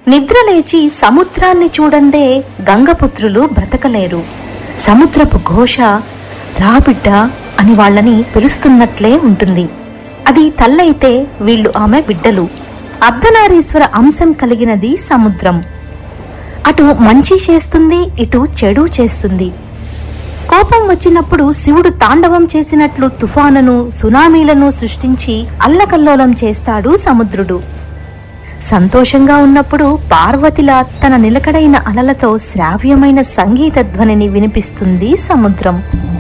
నిద్ర లేచి సముద్రాన్ని చూడందే గంగపుత్రులు బ్రతకలేరు సముద్రపు ఘోష రాబిడ్డ అని వాళ్ళని పిలుస్తున్నట్లే ఉంటుంది అది తల్లైతే వీళ్ళు ఆమె బిడ్డలు అర్ధనారీశ్వర అంశం కలిగినది సముద్రం అటు మంచి చేస్తుంది ఇటు చెడు చేస్తుంది కోపం వచ్చినప్పుడు శివుడు తాండవం చేసినట్లు తుఫానును సునామీలను సృష్టించి అల్లకల్లోలం చేస్తాడు సముద్రుడు సంతోషంగా ఉన్నప్పుడు పార్వతిలా తన నిలకడైన అలలతో శ్రావ్యమైన సంగీత ధ్వనిని వినిపిస్తుంది సముద్రం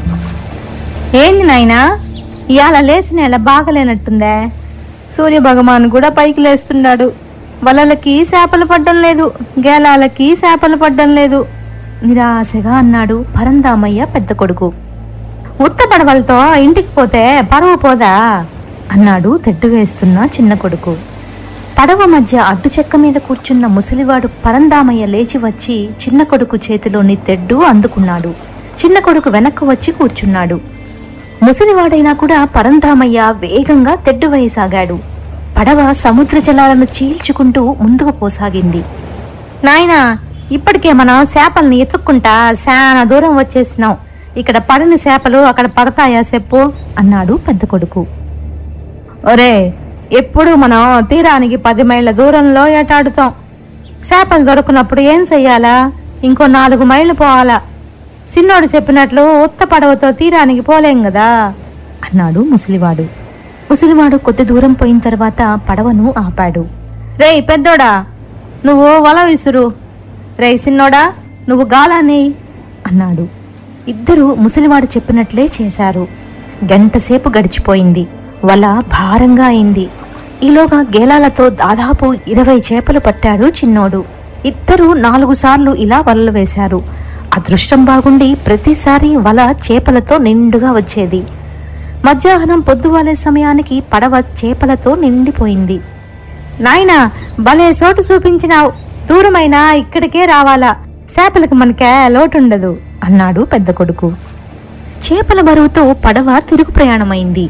ఏంది నాయనా ఇవాళ లేచిన ఇలా బాగలేనట్టుందే సూర్య భగవాన్ కూడా పైకి లేస్తున్నాడు వలలకి చేపలు పడ్డం లేదు గేలాలకి చేపలు పడ్డం లేదు నిరాశగా అన్నాడు పరందామయ్య పెద్ద కొడుకు ఉత్త పడవలతో ఇంటికి పోతే పరువు పోదా అన్నాడు తెడ్డు వేస్తున్న చిన్న కొడుకు పడవ మధ్య అడ్డు చెక్క మీద కూర్చున్న ముసలివాడు పరందామయ్య లేచి వచ్చి చిన్న కొడుకు చేతిలోని తెడ్డు అందుకున్నాడు చిన్న కొడుకు వెనక్కు వచ్చి కూర్చున్నాడు ముసలివాడైనా కూడా పరంధామయ్య వేగంగా తెడ్డు వేయసాగాడు పడవ సముద్ర జలాలను చీల్చుకుంటూ ముందుకు పోసాగింది నాయనా ఇప్పటికే మనం చేపల్ని ఎత్తుక్కుంటా చాలా దూరం వచ్చేసినాం ఇక్కడ పడని చేపలు అక్కడ పడతాయా చెప్పు అన్నాడు పెద్ద కొడుకు ఒరే ఎప్పుడు మనం తీరానికి పది మైళ్ళ దూరంలో ఏటాడుతాం చేపలు దొరకనప్పుడు ఏం చెయ్యాలా ఇంకో నాలుగు మైళ్ళు పోవాలా చిన్నోడు చెప్పినట్లు ఉత్త పడవతో తీరానికి పోలేం కదా అన్నాడు ముసలివాడు ముసలివాడు కొద్ది దూరం పోయిన తర్వాత పడవను ఆపాడు రేయ్ పెద్దోడా నువ్వు వల విసురు రేయ్ చిన్నోడా నువ్వు గాలాని అన్నాడు ఇద్దరూ ముసలివాడు చెప్పినట్లే చేశారు గంటసేపు గడిచిపోయింది వల భారంగా అయింది ఈలోగా గేలాలతో దాదాపు ఇరవై చేపలు పట్టాడు చిన్నోడు ఇద్దరూ నాలుగు సార్లు ఇలా వలలు వేశారు అదృష్టం బాగుండి ప్రతిసారి వల చేపలతో నిండుగా వచ్చేది మధ్యాహ్నం పొద్దువాలే సమయానికి పడవ చేపలతో నిండిపోయింది నాయనా భలే చోటు చూపించినావు దూరమైనా ఇక్కడికే రావాలా చేపలకు మనకే లోటుండదు అన్నాడు పెద్ద కొడుకు చేపల బరువుతో పడవ తిరుగు ప్రయాణమైంది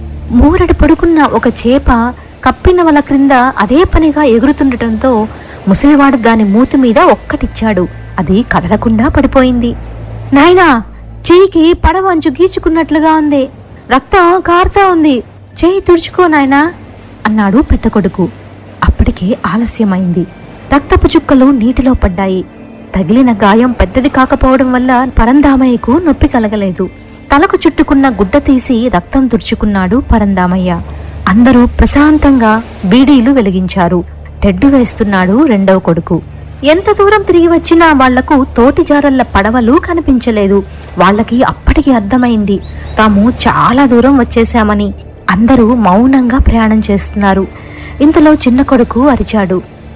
మూరడి పడుకున్న ఒక చేప కప్పిన వల క్రింద అదే పనిగా ఎగురుతుండటంతో ముసలివాడు దాని మూతి మీద ఒక్కటిచ్చాడు అది కదలకుండా పడిపోయింది నాయనా చెయ్యికి పడవ అంచు గీచుకున్నట్లుగా ఉంది రక్తం కారుతా ఉంది చెయ్యి తుడుచుకో నాయనా అన్నాడు పెద్ద కొడుకు అప్పటికే ఆలస్యమైంది రక్తపు చుక్కలు నీటిలో పడ్డాయి తగిలిన గాయం పెద్దది కాకపోవడం వల్ల పరందామయ్యకు నొప్పి కలగలేదు తలకు చుట్టుకున్న గుడ్డ తీసి రక్తం తుడుచుకున్నాడు పరందామయ్య అందరూ ప్రశాంతంగా బీడీలు వెలిగించారు తెడ్డు వేస్తున్నాడు రెండవ కొడుకు ఎంత దూరం తిరిగి వచ్చినా వాళ్లకు తోటి జారల్ల పడవలు కనిపించలేదు వాళ్ళకి అప్పటికి అర్థమైంది తాము చాలా దూరం వచ్చేశామని అందరూ మౌనంగా ప్రయాణం చేస్తున్నారు ఇంతలో చిన్న కొడుకు అరిచాడు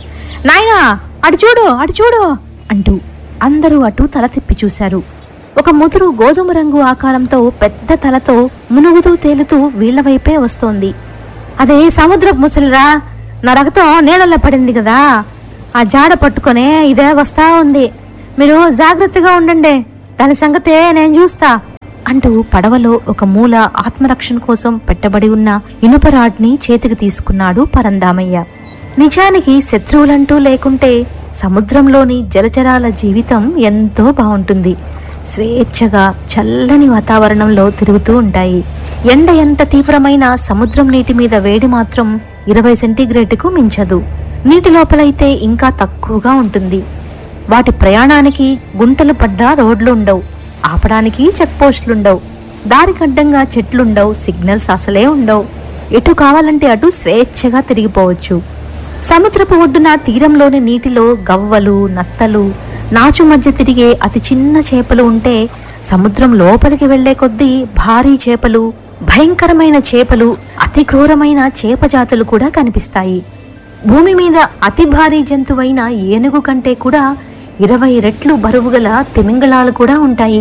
నాయనా అటు చూడు అటు చూడు అంటూ అందరూ అటు తల తిప్పి చూశారు ఒక ముదురు గోధుమ రంగు ఆకారంతో పెద్ద తలతో మునుగుతూ తేలుతూ వీళ్ల వైపే వస్తోంది అదే సముద్రపు ముసలిరా నా రక్తం నీళ్ళలో పడింది కదా ఆ జాడ పట్టుకొనే ఇదే వస్తా ఉంది మీరు జాగ్రత్తగా ఉండండి దాని సంగతే నేను చూస్తా అంటూ పడవలో ఒక మూల ఆత్మరక్షణ కోసం పెట్టబడి ఉన్న ఇనుప రాడ్ని చేతికి తీసుకున్నాడు పరందామయ్య నిజానికి శత్రువులంటూ లేకుంటే సముద్రంలోని జలచరాల జీవితం ఎంతో బాగుంటుంది స్వేచ్ఛగా చల్లని వాతావరణంలో తిరుగుతూ ఉంటాయి ఎండ ఎంత తీవ్రమైన సముద్రం నీటి మీద వేడి మాత్రం ఇరవై సెంటీగ్రేడ్కు మించదు నీటి లోపలైతే ఇంకా తక్కువగా ఉంటుంది వాటి ప్రయాణానికి గుంటలు పడ్డ రోడ్లుండవు ఆపడానికి చెక్ పోస్టులుండవు దారికడ్డంగా చెట్లుండవు సిగ్నల్స్ అసలే ఉండవు ఎటు కావాలంటే అటు స్వేచ్ఛగా తిరిగిపోవచ్చు సముద్రపు ఒడ్డున తీరంలోని నీటిలో గవ్వలు నత్తలు నాచు మధ్య తిరిగే అతి చిన్న చేపలు ఉంటే సముద్రం లోపలికి వెళ్లే కొద్దీ భారీ చేపలు భయంకరమైన చేపలు అతి క్రూరమైన చేప జాతులు కూడా కనిపిస్తాయి భూమి మీద అతి భారీ జంతువైన ఏనుగు కంటే కూడా ఇరవై రెట్లు బరువుగల తిమింగళాలు కూడా ఉంటాయి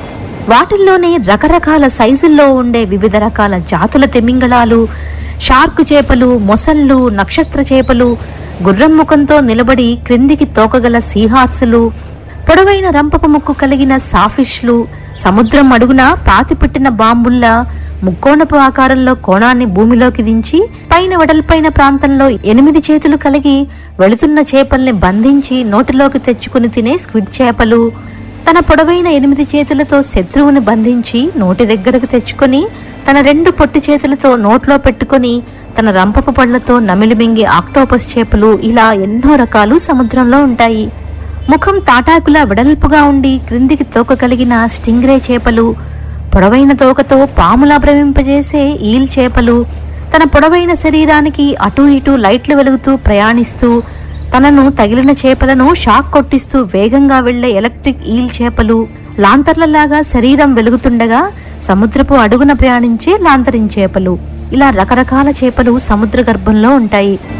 వాటిల్లోనే రకరకాల సైజుల్లో ఉండే వివిధ రకాల జాతుల తిమింగళాలు షార్క్ చేపలు మొసళ్ళు నక్షత్ర చేపలు గుర్రం ముఖంతో నిలబడి క్రిందికి తోకగల సీహార్సులు పొడవైన రంపపు ముక్కు కలిగిన సాఫిష్లు సముద్రం అడుగున పాతిపెట్టిన బాంబుల్లా ముక్కోణపు ఆకారంలో కోణాన్ని భూమిలోకి దించి పైన వెడల్పైన ప్రాంతంలో ఎనిమిది చేతులు కలిగి వెళుతున్న చేపల్ని బంధించి నోటిలోకి తెచ్చుకుని తినే స్క్విడ్ చేపలు తన పొడవైన ఎనిమిది చేతులతో శత్రువుని బంధించి నోటి దగ్గరకు తెచ్చుకొని తన రెండు పొట్టి చేతులతో నోట్లో పెట్టుకొని తన రంపపు పళ్లతో నమిలి మింగి ఆక్టోపస్ చేపలు ఇలా ఎన్నో రకాలు సముద్రంలో ఉంటాయి ముఖం తాటాకులా వెడల్పుగా ఉండి క్రిందికి తోక కలిగిన స్టింగ్రే చేపలు పొడవైన తోకతో పాములా భ్రమింపజేసే ఈల్ చేపలు తన పొడవైన శరీరానికి అటూ ఇటూ లైట్లు వెలుగుతూ ప్రయాణిస్తూ తనను తగిలిన చేపలను షాక్ కొట్టిస్తూ వేగంగా వెళ్లే ఎలక్ట్రిక్ ఈల్ చేపలు లాంతర్లలాగా శరీరం వెలుగుతుండగా సముద్రపు అడుగున ప్రయాణించే లాంతరింగ్ చేపలు ఇలా రకరకాల చేపలు సముద్ర గర్భంలో ఉంటాయి